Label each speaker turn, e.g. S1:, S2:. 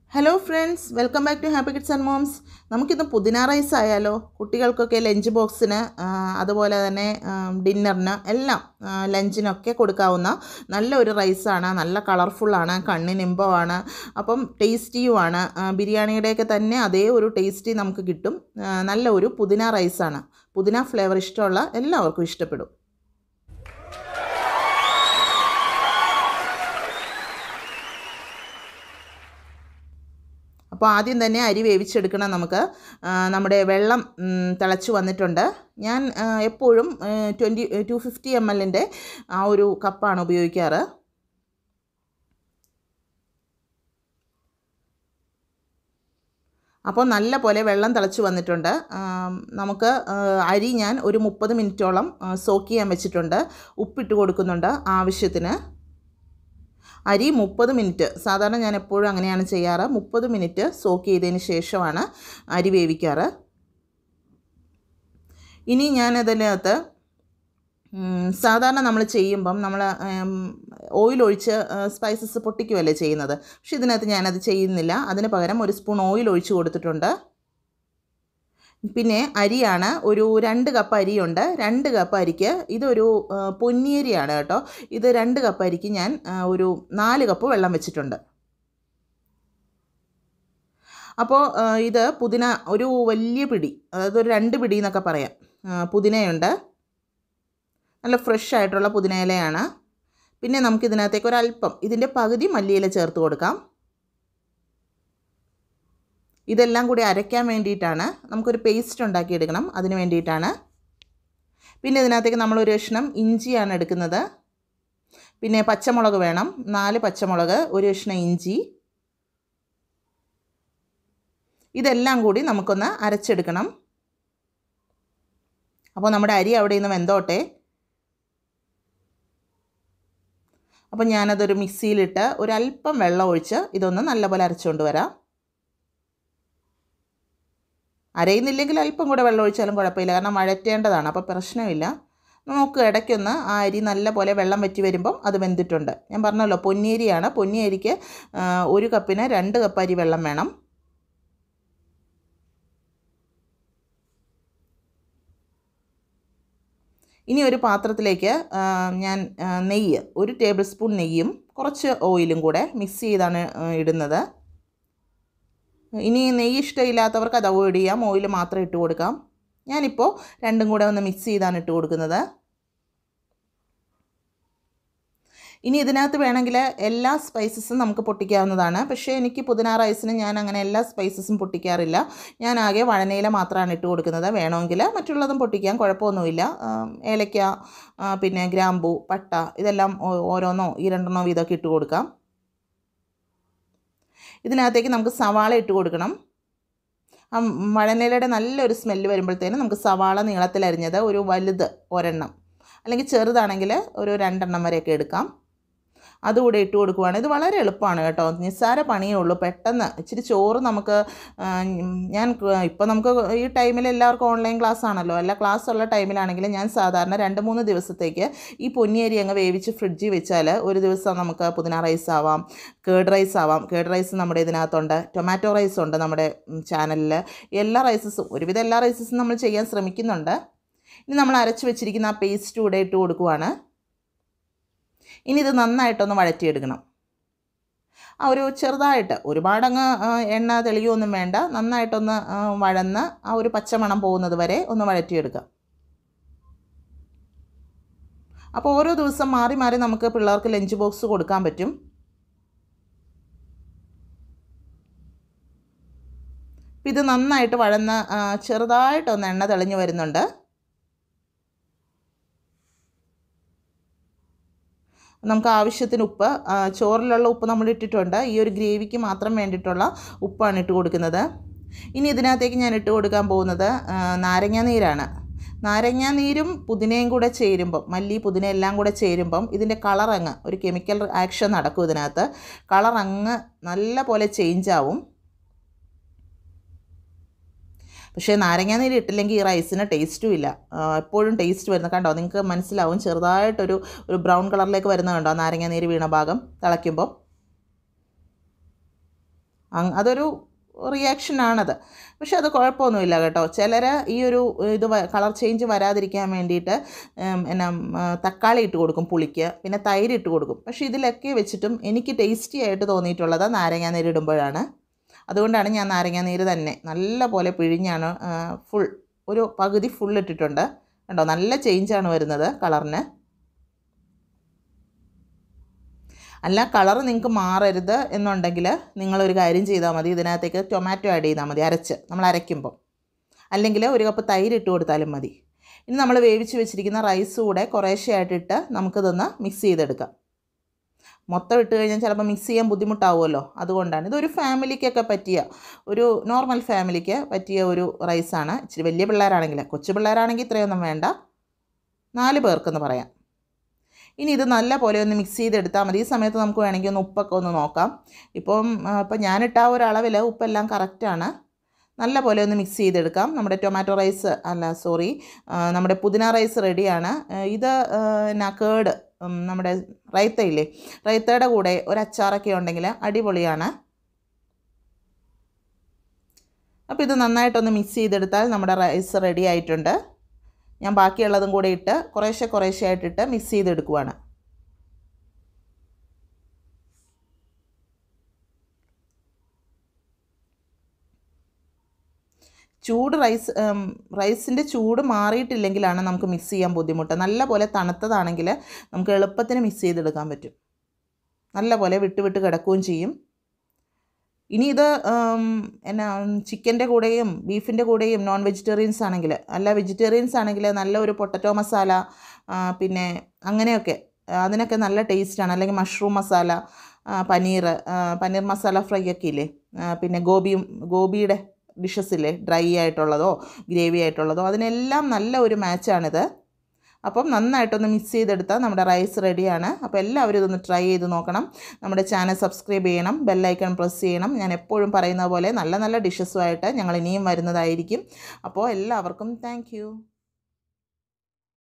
S1: hello friends welcome back to Happy Kids and Moms നമുക്കിന്ന് പുതിന rice ആയാലോ കുട്ടികൾക്കൊക്കെ ലഞ്ച് ബോക്സിന് ആ, അതുപോലെ തന്നെ ആ, ഡിന്നറിന് എല്ലാം ആ, ലഞ്ചിനൊക്കെ കൊടുക്കാവുന്ന നല്ലൊരു റൈസാണ് നല്ല കളർഫുള്ളാണ് കണ്ണിന് ഇമ്പമാണ് അപ്പം ടേസ്റ്റിയുമാണ് ആ, ബിരിയാണിയുടെയൊക്കെ തന്നെ അതേ ഒരു ടേസ്റ്റി നമുക്ക് കിട്ടും ആ, നല്ല ഒരു പുതിന റൈസാണ് പുതിന ഫ്ലേവർ ഇഷ്ടമുള്ള എല്ലാവർക്കും ഇഷ്ടപ്പെടും അപ്പോൾ ആദ്യം തന്നെ അരി വേവിച്ചെടുക്കണം നമുക്ക് ആ, നമ്മുടെ വെള്ളം ഉം, തിളച്ച് വന്നിട്ടുണ്ട് ഞാൻ ആ, എപ്പോഴും ട്വൻറ്റി ടു ഫിഫ്റ്റി എം എല്ലിൻ്റെ ആ ഒരു കപ്പാണ് ഉപയോഗിക്കാറ് അപ്പോൾ നല്ല പോലെ വെള്ളം തിളച്ച് വന്നിട്ടുണ്ട് ആം, നമുക്ക് ആ, അരി ഞാൻ ഒരു മുപ്പത് മിനിറ്റോളം സോക്ക് ചെയ്യാൻ വെച്ചിട്ടുണ്ട് ഉപ്പിട്ട് കൊടുക്കുന്നുണ്ട് ആവശ്യത്തിന് അരി മുപ്പത് മിനിറ്റ് സാധാരണ ഞാൻ എപ്പോഴും അങ്ങനെയാണ് ചെയ്യാറ് മുപ്പത് മിനിറ്റ് സോക്ക് ചെയ്തതിന് ശേഷമാണ് അരി വേവിക്കാറ് ഇനി ഞാൻ അതിനകത്ത് ഉം, സാധാരണ നമ്മൾ ചെയ്യുമ്പം നമ്മൾ ഓയിൽ ഒഴിച്ച് സ്പൈസസ് പൊട്ടിക്കുമല്ലേ ചെയ്യുന്നത് പക്ഷെ ഇതിനകത്ത് ഞാനത് ചെയ്യുന്നില്ല അതിന് പകരം ഒരു സ്പൂൺ ഓയിൽ ഒഴിച്ച് കൊടുത്തിട്ടുണ്ട് പിന്നെ അരിയാണ് ഒരു രണ്ട് കപ്പ് അരിയുണ്ട് രണ്ട് കപ്പ് അരിക്ക് ഇതൊരു ആ, പൊന്നിയരിയാണ് കേട്ടോ ഇത് രണ്ട് കപ്പ് അരിക്ക് ഞാൻ ആ, ഒരു നാല് കപ്പ് വെള്ളം വെച്ചിട്ടുണ്ട് അപ്പോൾ ആ, ഇത് പുതിന ഒരു വലിയ പിടി അതായത് ഒരു രണ്ട് പിടി എന്നൊക്കെ പറയാം ആ, പുതിനയുണ്ട് നല്ല ഫ്രഷ് ആയിട്ടുള്ള പുതിന ഇലയാണ് പിന്നെ നമുക്ക് ഇതിനകത്തേക്ക് ഒരല്പം ഇതിൻ്റെ പകുതി മല്ലിയില ചേർത്ത് കൊടുക്കാം ഇതെല്ലാം കൂടി അരയ്ക്കാൻ വേണ്ടിയിട്ടാണ് നമുക്കൊരു പേസ്റ്റ് ഉണ്ടാക്കിയെടുക്കണം അതിന് വേണ്ടിയിട്ടാണ് പിന്നെ ഇതിനകത്തേക്ക് നമ്മളൊരു കഷ്ണം ഇഞ്ചിയാണ് എടുക്കുന്നത് പിന്നെ പച്ചമുളക് വേണം നാല് പച്ചമുളക് ഒരു കഷ്ണം ഇഞ്ചി ഇതെല്ലാം കൂടി നമുക്കൊന്ന് അരച്ചെടുക്കണം അപ്പോൾ നമ്മുടെ അരി അവിടെ നിന്ന് വെന്തോട്ടെ അപ്പോൾ ഞാനതൊരു മിക്സിയിലിട്ട് ഒരല്പം വെള്ളം ഒഴിച്ച് ഇതൊന്ന് നല്ലപോലെ അരച്ചുകൊണ്ട് വരാം അരയുന്നില്ലെങ്കിൽ അല്പം കൂടെ വെള്ളം ഒഴിച്ചാലും കുഴപ്പമില്ല കാരണം വഴറ്റേണ്ടതാണ് അപ്പോൾ പ്രശ്നമില്ല നമുക്ക് ഇടയ്ക്കൊന്ന് ആ അരി നല്ല പോലെ വെള്ളം വറ്റി വരുമ്പം അത് വെന്തിട്ടുണ്ട് ഞാൻ പറഞ്ഞല്ലോ പൊന്നിയരിയാണ് പൊന്നിയരിക്ക് ആ, ഒരു കപ്പിന് രണ്ട് കപ്പ് അരി വെള്ളം വേണം ഇനി ഒരു പാത്രത്തിലേക്ക് ആ, ഞാൻ ആ, നെയ്യ് ഒരു ടേബിൾ സ്പൂൺ നെയ്യും കുറച്ച് ഓയിലും കൂടെ മിക്സ് ചെയ്താണ് ആ, ഇടുന്നത് ഇനി നെയ്യ് ഇഷ്ടമില്ലാത്തവർക്ക് അത് അവോയ്ഡ് ചെയ്യാം ഓയിൽ മാത്രം ഇട്ട് കൊടുക്കാം ഞാനിപ്പോൾ രണ്ടും കൂടെ ഒന്ന് മിക്സ് ചെയ്താണ് ഇട്ട് കൊടുക്കുന്നത് ഇനി ഇതിനകത്ത് വേണമെങ്കിൽ എല്ലാ സ്പൈസസും നമുക്ക് പൊട്ടിക്കാവുന്നതാണ് പക്ഷേ എനിക്ക് പുതിന റൈസിന് ഞാൻ അങ്ങനെ എല്ലാ സ്പൈസസും പൊട്ടിക്കാറില്ല ഞാൻ ആകെ വഴനയില മാത്രമാണ് ഇട്ട് കൊടുക്കുന്നത് വേണമെങ്കിൽ മറ്റുള്ളതും പൊട്ടിക്കാം കുഴപ്പമൊന്നുമില്ല ആം, ഏലക്ക ആ, പിന്നെ ഗ്രാമ്പൂ പട്ട ഇതെല്ലാം ഓ- ഓരോന്നോ ഈ രണ്ടെണ്ണോ വീതമൊക്കെ ഇട്ട് കൊടുക്കാം ഇതിനകത്തേക്ക് നമുക്ക് സവാള ഇട്ട് കൊടുക്കണം ആ മഴനിലയുടെ നല്ലൊരു സ്മെല്ല് വരുമ്പോഴത്തേനും നമുക്ക് സവാള നീളത്തിലരിഞ്ഞത് ഒരു വലുത് ഒരെണ്ണം അല്ലെങ്കിൽ ചെറുതാണെങ്കിൽ ഒരു രണ്ടെണ്ണം വരെയൊക്കെ എടുക്കാം അതുകൂടെ ഇട്ട് കൊടുക്കുവാണ് ഇത് വളരെ എളുപ്പമാണ് കേട്ടോ നിസ്സാര പണിയേ ഉള്ളൂ പെട്ടെന്ന് ഇച്ചിരി ചോറ് നമുക്ക് ആ, ഞാൻ ഇപ്പോൾ നമുക്ക് ഈ ടൈമിൽ എല്ലാവർക്കും ഓൺലൈൻ ക്ലാസ് ആണല്ലോ അല്ല ക്ലാസ് ഉള്ള ടൈമിലാണെങ്കിൽ ഞാൻ സാധാരണ രണ്ട് മൂന്ന് ദിവസത്തേക്ക് ഈ പൊന്നിയരി അങ്ങ് വേവിച്ച് ഫ്രിഡ്ജിൽ വെച്ചാൽ ഒരു ദിവസം നമുക്ക് പുതിന റൈസ് ആവാം കേർഡ് റൈസ് ആവാം കേർഡ് റൈസ് നമ്മുടെ ഇതിനകത്തുണ്ട് ടൊമാറ്റോ റൈസ് ഉണ്ട് നമ്മുടെ ചാനലിൽ എല്ലാ റൈസസും ഒരുവിധം എല്ലാ റൈസസും നമ്മൾ ചെയ്യാൻ ശ്രമിക്കുന്നുണ്ട് ഇനി നമ്മൾ അരച്ച് വെച്ചിരിക്കുന്ന ആ പേസ്റ്റ് കൂടെ ഇട്ട് കൊടുക്കുവാണ് ഇനി ഇത് നന്നായിട്ടൊന്ന് വഴറ്റിയെടുക്കണം ആ ഒരു ചെറുതായിട്ട് ഒരുപാടങ്ങ് ആ, എണ്ണ തെളിയൊന്നും വേണ്ട നന്നായിട്ടൊന്ന് ആ, വഴന്ന് ആ ഒരു പച്ചമണം പോകുന്നത് വരെ ഒന്ന് വഴറ്റിയെടുക്കുക അപ്പോൾ ഓരോ ദിവസം മാറി മാറി നമുക്ക് പിള്ളേർക്ക് ലഞ്ച് ബോക്സ് കൊടുക്കാൻ പറ്റും ഇപ്പം ഇത് നന്നായിട്ട് വഴന്ന് ആ, ചെറുതായിട്ടൊന്ന് എണ്ണ തെളിഞ്ഞ് വരുന്നുണ്ട് നമുക്ക് ആവശ്യത്തിന് ഉപ്പ് ആ, ചോറിലുള്ള ഉപ്പ് നമ്മൾ ഇട്ടിട്ടുണ്ട് ഈ ഒരു ഗ്രേവിക്ക് മാത്രം വേണ്ടിയിട്ടുള്ള ഉപ്പാണ് ഇട്ട് കൊടുക്കുന്നത് ഇനി ഇതിനകത്തേക്ക് ഞാൻ ഇട്ട് കൊടുക്കാൻ പോകുന്നത് ആ, നാരങ്ങാ നീരാണ് നാരങ്ങാ നീരും പുതിനയും കൂടെ ചേരുമ്പം മല്ലി പുതിന എല്ലാം കൂടെ ചേരുമ്പം ഇതിൻ്റെ കളർ അങ്ങ് ഒരു കെമിക്കൽ ആക്ഷൻ നടക്കും ഇതിനകത്ത് കളർ അങ്ങ് നല്ല പോലെ ചേഞ്ച് ആവും പക്ഷേ നാരങ്ങാ നീര് ഇട്ടില്ലെങ്കിൽ ഈ റൈസിന് ടേസ്റ്റും ഇല്ല ആ, എപ്പോഴും ടേസ്റ്റ് വരുന്നത് കണ്ടോ നിങ്ങൾക്ക് മനസ്സിലാവും ചെറുതായിട്ടൊരു ഒരു ബ്രൗൺ കളറിലേക്ക് വരുന്നത് കണ്ടോ നാരങ്ങാ നീര് വീണ ഭാഗം തിളയ്ക്കുമ്പോൾ അങ് അതൊരു റിയാക്ഷനാണത് പക്ഷെ അത് കുഴപ്പമൊന്നുമില്ല കേട്ടോ ചിലർ ഈ ഒരു ഇത് കളർ ചേഞ്ച് വരാതിരിക്കാൻ വേണ്ടിയിട്ട് ഉം, എന്നാ ഉം, ആ, തക്കാളി ഇട്ട് കൊടുക്കും പുളിക്ക് പിന്നെ തൈര് ഇട്ട് കൊടുക്കും പക്ഷേ ഇതിലൊക്കെ വെച്ചിട്ടും എനിക്ക് ടേസ്റ്റി ആയിട്ട് തോന്നിയിട്ടുള്ളത് നാരങ്ങാ നീര് ഇടുമ്പോഴാണ് അതുകൊണ്ടാണ് ഞാൻ നാരങ്ങാ നീര് തന്നെ നല്ല പോലെ പിഴിഞ്ഞാണ് ഫുൾ ഒരു പകുതി ഫുൾ ഇട്ടിട്ടുണ്ട് കണ്ടോ നല്ല ചേഞ്ചാണ് വരുന്നത് കളറിന് അല്ല കളർ നിങ്ങൾക്ക് മാറരുത് എന്നുണ്ടെങ്കിൽ നിങ്ങളൊരു കാര്യം ചെയ്താൽ മതി ഇതിനകത്തേക്ക് ടൊമാറ്റോ ആഡ് ചെയ്താൽ മതി അരച്ച് നമ്മൾ അരയ്ക്കുമ്പോൾ അല്ലെങ്കിൽ ഒരു കപ്പ് തൈര് ഇട്ട് കൊടുത്താലും മതി ഇനി നമ്മൾ വേവിച്ച് വെച്ചിരിക്കുന്ന റൈസ് കൂടെ കുറേശ്ശെ ആയിട്ടിട്ട് നമുക്കിതൊന്ന് മിക്സ് ചെയ്തെടുക്കാം മൊത്തം ഇട്ട് കഴിഞ്ഞാൽ ചിലപ്പോൾ മിക്സ് ചെയ്യാൻ ബുദ്ധിമുട്ടാവുമല്ലോ അതുകൊണ്ടാണ് ഇതൊരു ഫാമിലിക്കൊക്കെ പറ്റിയ ഒരു നോർമൽ ഫാമിലിക്ക് പറ്റിയ ഒരു റൈസാണ് ഇച്ചിരി വലിയ പിള്ളേരാണെങ്കിൽ കൊച്ചു പിള്ളേരാണെങ്കിൽ ഇത്രയൊന്നും വേണ്ട നാല് പേർക്കെന്ന് പറയാം ഇനി ഇത് നല്ല പോലെ ഒന്ന് മിക്സ് ചെയ്തെടുത്താൽ മതി ഈ സമയത്ത് നമുക്ക് വേണമെങ്കിൽ ഒന്ന് ഉപ്പൊക്കെ ഒന്ന് നോക്കാം ഇപ്പം ആ, ഇപ്പം ഞാനിട്ട ആ ഒരു അളവിൽ ഉപ്പെല്ലാം കറക്റ്റാണ് നല്ല പോലെ ഒന്ന് മിക്സ് ചെയ്തെടുക്കാം നമ്മുടെ ടൊമാറ്റോ റൈസ് അല്ല സോറി നമ്മുടെ പുതിന റൈസ് റെഡിയാണ് ആ, ഇത് എന്നാ കേട് ഉം, നമ്മുടെ റൈത്തയില്ലേ റൈത്തയുടെ കൂടെ ഒരു അച്ചാറൊക്കെ ഉണ്ടെങ്കിൽ അടിപൊളിയാണ് അപ്പോൾ ഇത് നന്നായിട്ടൊന്ന് മിക്സ് ചെയ്തെടുത്താൽ നമ്മുടെ റൈസ് റെഡി ആയിട്ടുണ്ട് ഞാൻ ബാക്കിയുള്ളതും കൂടെ ഇട്ട് കുറേശ്ശെ കുറേശ്ശെ ആയിട്ടിട്ട് മിക്സ് ചെയ്തെടുക്കുവാണ് ചൂട് റൈസ് ഉം, റൈസിൻ്റെ ചൂട് മാറിയിട്ടില്ലെങ്കിലാണ് നമുക്ക് മിക്സ് ചെയ്യാൻ ബുദ്ധിമുട്ട് നല്ല പോലെ തണുത്തതാണെങ്കിൽ നമുക്ക് എളുപ്പത്തിന് മിക്സ് ചെയ്തെടുക്കാൻ പറ്റും നല്ല പോലെ വിട്ട് വിട്ട് കിടക്കുകയും ചെയ്യും ഇനി ഇത് ഉം, എന്നാ ചിക്കൻ്റെ കൂടെയും ബീഫിൻ്റെ കൂടെയും നോൺ വെജിറ്റേറിയൻസ് ആണെങ്കിൽ അല്ല വെജിറ്റേറിയൻസ് ആണെങ്കിൽ നല്ല ഒരു പൊട്ടറ്റോ മസാല ആ, പിന്നെ അങ്ങനെയൊക്കെ ആ, അതിനൊക്കെ നല്ല ടേസ്റ്റാണ് അല്ലെങ്കിൽ മഷ്റൂം മസാല ആ, പനീർ ആ, പനീർ മസാല ഫ്രൈ ഒക്കെ ഇല്ലേ ആ, പിന്നെ ഗോപിയും ഗോപിയുടെ ഡിഷസ് ഇല്ലേ ഡ്രൈ ആയിട്ടുള്ളതോ ഗ്രേവി ആയിട്ടുള്ളതോ അതിനെല്ലാം നല്ല ഒരു മാച്ചാണിത് അപ്പം നന്നായിട്ടൊന്ന് മിക്സ് ചെയ്തെടുത്താൽ നമ്മുടെ റൈസ് റെഡിയാണ് അപ്പോൾ എല്ലാവരും ഇതൊന്ന് ട്രൈ ചെയ്ത് നോക്കണം നമ്മുടെ ചാനൽ സബ്സ്ക്രൈബ് ചെയ്യണം ബെല്ലൈക്കൺ പ്രസ് ചെയ്യണം ഞാൻ എപ്പോഴും പറയുന്ന പോലെ നല്ല നല്ല ഡിഷസുമായിട്ട് ഞങ്ങൾ ഇനിയും വരുന്നതായിരിക്കും അപ്പോൾ എല്ലാവർക്കും താങ്ക്